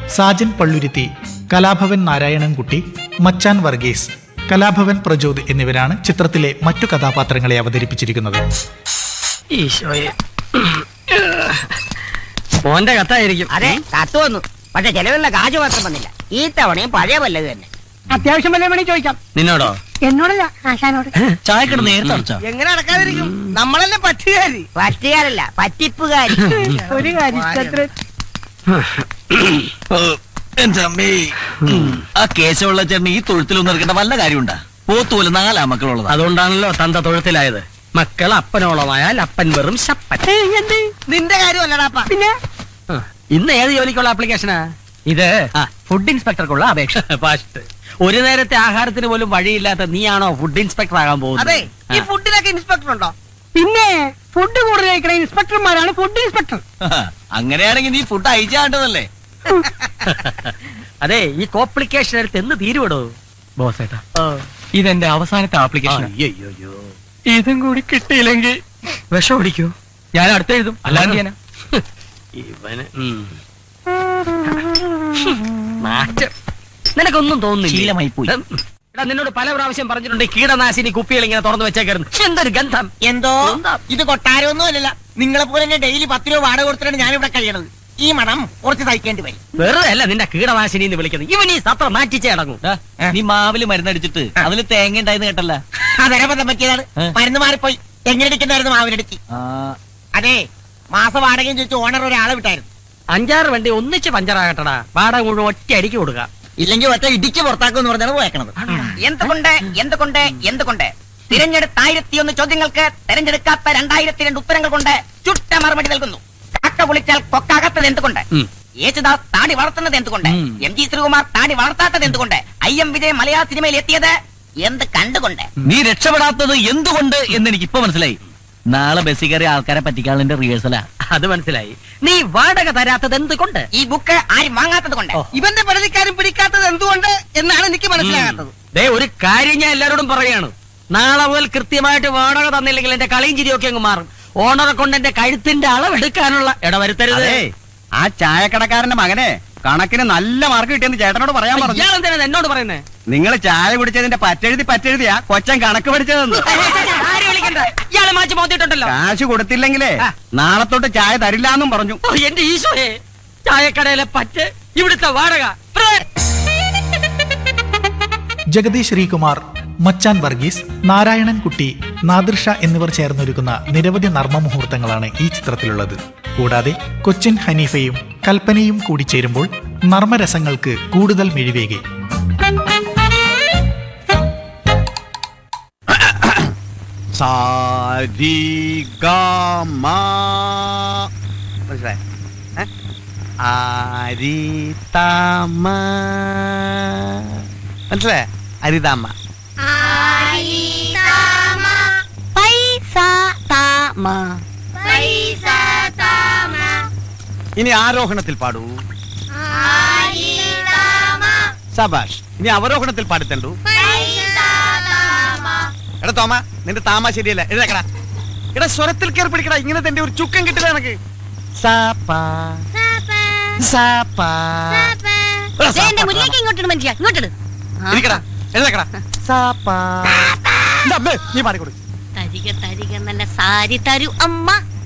സാജൻ പള്ളുരുത്തി കലാഭവൻ നാരായണൻകുട്ടി മച്ചാൻ വർഗീസ് കലാഭവൻ പ്രചോദ് എന്നിവരാണ് ചിത്രത്തിലെ മറ്റു കഥാപാത്രങ്ങളെ അവതരിപ്പിച്ചിരിക്കുന്നത് ഈശോയെ മോന്റെ കത്തായിരിക്കും അതെ കത്ത് വന്നു പക്ഷെ ചെലവിലുള്ള കാശ് മാത്രം വന്നില്ല ഈ തവണയും പഴയ വല്ലത് തന്നെ അത്യാവശ്യം വല്ല വേണേ ചോദിക്കാം നിന്നോടോ എന്നോടല്ല ആശാനോട് ചായക്കട നേരത്തെ അടച്ചോ എങ്ങനെ നടക്കാതിരിക്കും നമ്മളല്ലേ പറ്റുകാരി പറ്റുകാരല്ല പറ്റിപ്പുകാരി ഒരു കാര്യം ഇഷ്ടത്തിന് എന്റെ അമ്മേ ആ കേശവുള്ള ചേട്ടന് ഈ തൊഴുത്തിലൊന്നും ഇറക്കേണ്ട വല്ല കാര്യമുണ്ടാ പോത്തുപോലെ നാലാ മക്കളുള്ളത് അതുകൊണ്ടാണല്ലോ തന്ത തൊഴുത്തിലായത് മക്കൾ അപ്പനോളമായാൽ അപ്പൻ വെറും ശപ്പൻ എന്ത് നിന്റെ കാര്യമല്ലടാപ്പ പിന്നെ ആ, ഇന്ന് ഏത് ജോലിക്കുള്ള ആപ്ലിക്കേഷനാ ഇത് ഫുഡ് ഇൻസ്പെക്ടർക്കുള്ള അപേക്ഷ ഫാസ്റ്റ് ഒരു നേരത്തെ ആഹാരത്തിന് പോലും വഴിയില്ലാത്ത നീയാണോ ഫുഡ് ഇൻസ്പെക്ടർ ആകാൻ പോകുന്നത് അതെ ഈ ആ. ഫുഡിലൊക്കെ ഇൻസ്പെക്ടർ ഉണ്ടോ പിന്നെ ഫുഡ് കൂടുതൽ കഴിക്കണ ഇൻസ്പെക്ടർമാരാണ് ഫുഡ് ഇൻസ്പെക്ടർ അങ്ങനെയാണെങ്കിൽ നീ ഫുഡ് അയച്ചാണ്ടതല്ലേ അതെ ഈ കോംപ്ലിക്കേഷൻ എടുത്ത് എന്ന് തീരുവിടോ ബോസ് ഏട്ടാ ഇതെന്റെ അവസാനത്തെ ആപ്ലിക്കേഷൻ അയ്യോ ഇതും കൂടി കിട്ടിയില്ലെങ്കിൽ വിഷം പിടിക്കൂ ഞാൻ അടുത്ത് എഴുതും അല്ലാണ്ട് ഞാനാ ഇവന് ഉം. നാറ്റം നിനക്കൊന്നും തോന്നുന്നില്ല ശീലമായി പോയി. എടാ നിന്നോട് പല പ്രാവശ്യം പറഞ്ഞിട്ടുണ്ട് ഈ കീടനാശിനി കുപ്പികൾ ഇങ്ങനെ തുറന്നു വെച്ചേക്കരുത് എന്തൊരു ഗന്ധം എന്തോ എന്താ? ഇത് കൊട്ടാരമൊന്നും അല്ലല്ല നിങ്ങളെ പോലെ തന്നെ ഡെയിലി പത്ത് രൂപ വാടക കൊടുത്തിട്ടാണ് ഞാനിവിടെ കഴിയണത് ഈ മണം കുറച്ച് സഹിക്കേണ്ടി വരും വെറുതെ അല്ല നിന്റെ കീടനാശിനി എന്ന് വിളിക്കുന്നത് ഇവൻ ഈ സത്രം മാറ്റിച്ചേ അടങ്ങും ദാ, നീ മാവില് മരുന്നടിച്ചിട്ട് അതില് തേങ്ങ ഉണ്ടായെന്ന് കേട്ടല്ല അതരബദ്ധം പറ്റിയതാണ് ഏ? മരുന്ന് മാറിപ്പോയി എങ്ങനെയിരിക്കുന്നതായിരുന്നു മാവിനടുക്കി അതെ മാസ വാടകയും ചോദിച്ചു ഓണർ ഒരാളെ വിട്ടായിരുന്നു അഞ്ചാറ് വണ്ടി ഒന്നിച്ച് പഞ്ചറാകട്ടടാ വാടക മുഴുവൻ ഒറ്റ അടിക്ക് കൊടുക്കുക ഇല്ലെങ്കിൽ ഒറ്റ ഇടിച്ച് പുറത്താക്കും എന്ന് പറഞ്ഞാണ് പോയേക്കണത് എന്തുകൊണ്ട് എന്തുകൊണ്ട് എന്തുകൊണ്ട് തിരഞ്ഞെടുത്ത ആയിരത്തിയൊന്ന് ചോദ്യങ്ങൾക്ക് തിരഞ്ഞെടുക്കാത്ത രണ്ടായിരത്തി രണ്ട് ഉത്തരങ്ങൾ കൊണ്ട് ചുട്ട മറുപടി നൽകുന്നു കക്ക കുളിച്ചാൽ കൊക്കാകത്തത് എന്തുകൊണ്ട് ഉം. യേശുദാസ് താടി വളർത്തുന്നത് എന്തുകൊണ്ട് ഉം. എം ജി ശ്രീകുമാർ താടി വളർത്താത്തത് എന്തുകൊണ്ട് ഐ എം വിജയ് മലയാള സിനിമയിൽ എത്തിയത് എന്ത് കണ്ടുകൊണ്ട് നീ രക്ഷപ്പെടാത്തത് എന്തുകൊണ്ട് എന്ന് എനിക്ക് ഇപ്പൊ മനസ്സിലായി നാളെ ബസ്സിൽ കയറി ആൾക്കാരെ പറ്റിക്കാനുള്ള റിഹേഴ്സലാ അത് മനസ്സിലായി നീ വാടക തരാത്തത് എന്തുകൊണ്ട് ഈ ബുക്ക് ആരും വാങ്ങാത്തത് കൊണ്ട് ഓ. ഇവന്റെ പരാതിക്കാരും പിടിക്കാത്തത് എന്തുകൊണ്ട് എന്നാണ് എനിക്ക് മനസ്സിലാകാത്തത് ദേ ഒരു കാര്യം ഞാൻ എല്ലാരോടും പറയാണ് നാളെ മുതൽ കൃത്യമായിട്ട് വാടക തന്നില്ലെങ്കിൽ എന്റെ കളിയും ചിരിയൊക്കെ അങ്ങ് മാറും ഓണറെ കൊണ്ട് എന്റെ കഴുത്തിന്റെ അളവെടുക്കാനുള്ള ഇടവരുത്തരുത് അതെ ആ ചായക്കടക്കാരന്റെ മകനെ കണക്കിന് നല്ല മാർക്ക് കിട്ടിയെന്ന് ചേട്ടനോട് പറയാൻ പറഞ്ഞു ഇയാൾ എന്തിനാ എന്നോട് പറയുന്നേ നിങ്ങൾ ചായ കുടിച്ചതിന്റെ പറ്റെഴുതി പറ്റെഴുതിയാ കൊച്ചൻ കണക്ക് പഠിച്ചതെന്ന് ആരെ വിളിക്കണ്ട ഇയാളെ മാറ്റി മോത്തിട്ടുണ്ടല്ലോ കാശ് കൊടുത്തില്ലെങ്കിലേ ആ. നാളെ തൊട്ട് ചായ തരില്ലാന്നും പറഞ്ഞു ഓ, എന്റെ ഈശോയെ ചായക്കടയിലെ പറ്റ് ഇവിടുത്തെ വാടക ഫ്രേ. ജഗദീഷ് ശ്രീകുമാർ മച്ചാൻ വർഗീസ് നാരായണൻകുട്ടി നാദിർഷ എന്നിവർ ചേർന്നൊരുക്കുന്ന നിരവധി നർമ്മ മുഹൂർത്തങ്ങളാണ് ഈ ചിത്രത്തിലുള്ളത് കൂടാതെ കൊച്ചിൻ ഹനീഫയും കൽപ്പനയും കൂടി ചേരുമ്പോൾ നർമ്മരസങ്ങൾക്ക് കൂടുതൽ മിഴിവേകി മനസ്സിലായി അരിതാമ മനസ്സിലായ അരിതാമ ഇനി ആരോഹണത്തിൽ പാടൂ സബാഷ് ഇനി അവരോഹണത്തിൽ പാടിത്തണ്ടു എടാ തോമ നിന്റെ താമ ശരിയല്ല എഴുതക്കടാ എടാ സ്വരത്തിൽ കയറി പിടിക്കടാ ഇങ്ങനെ തന്റെ ഒരു ചുക്കം കിട്ടില്ല എനക്ക് സാപ്പാ സാപ്പാ എടാ, സാപ്പാ, മുന്നിലേക്ക് ഇങ്ങോട്ട് മനുഷ്യ ഇങ്ങോട്ട് ഇരിക്കടാ എഴുതക്കടാ സാപ്പാ ഇതാ, അമ്മേ, നീ പാടിക്കൊടു തരിക തരിക നല്ല സാരി തരൂ അമ്മ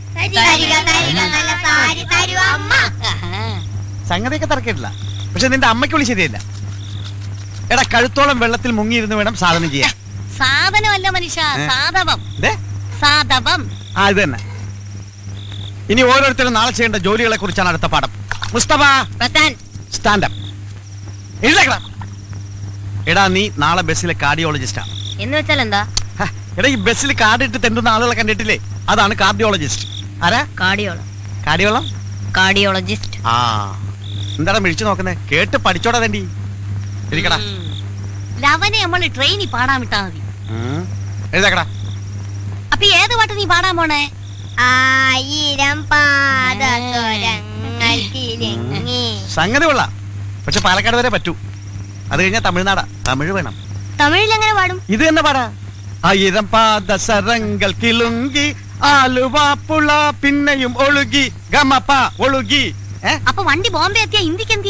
സംഗതിയൊക്കെ തറക്കിട്ടില്ല പക്ഷെ നിന്റെ അമ്മയ്ക്ക് വിളി ശരിയല്ല എടാ കഴുത്തോളം വെള്ളത്തിൽ മുങ്ങിയിരുന്ന് വേണം സാധനം ചെയ്യാൻ സാധനമല്ല മനുഷ്യ ഏ? സാധവം ദേ, സാധവം ആ ഇത് തന്നെ ഇനി ഓരോരുത്തരും നാളെ ചെയ്യേണ്ട ജോലികളെ കുറിച്ചാണ് അടുത്ത പാഠം മുസ്തഫ പ്രധാൻ സ്റ്റാൻഡപ്പ് എഴുതേക്കടാ എടാ നീ നാളെ ബസ്സിലെ കാർഡിയോളജിസ്റ്റാ എന്ന് വെച്ചാൽ എന്താ ഹ, എടാ ഈ ബസ്സിൽ കാർഡ് ഇട്ട് തെണ്ടുന്ന ആളുകളെ കണ്ടിട്ടില്ലേ അതാണ് കാർഡിയോളജിസ്റ്റ് ആരാ കാർഡിയോള കാർഡിയോളം കാർഡിയോളജിസ്റ്റ് ആ എന്താടാ മിഴിച്ചു നോക്കുന്നേ കേട്ട് പഠിച്ചോടാ തണ്ടി ഇരിക്കടാ ലവനെ നമ്മൾ ട്രെയിനിൽ പാടാൻ വിട്ടാ മതി ഉം. എഴുതേക്കടാ അപ്പൊ ഏത് പാട്ട് നീ പാടാൻ പോണേ ആയിരം പാദസ്വരങ്ങൾ തിരങ്ങി സംഗതി കൊള്ളാം പക്ഷെ പാലക്കാട് വരെ പറ്റൂ അത് കഴിഞ്ഞാൽ തമിഴ്നാടാ തമിഴ് വേണം തമിഴിൽ എങ്ങനെ പാടും ഇത് തന്നെ പാടാ ആയിരം പാദസരങ്ങൾ കിളുങ്കി ആലുവാപ്പുള പിന്നെയും ഒഴുകി ഗമപ്പ ഒഴുകി ഏ അപ്പൊ വണ്ടി ബോംബെ എത്തിയ ഹിന്ദിക്ക് എന്ത്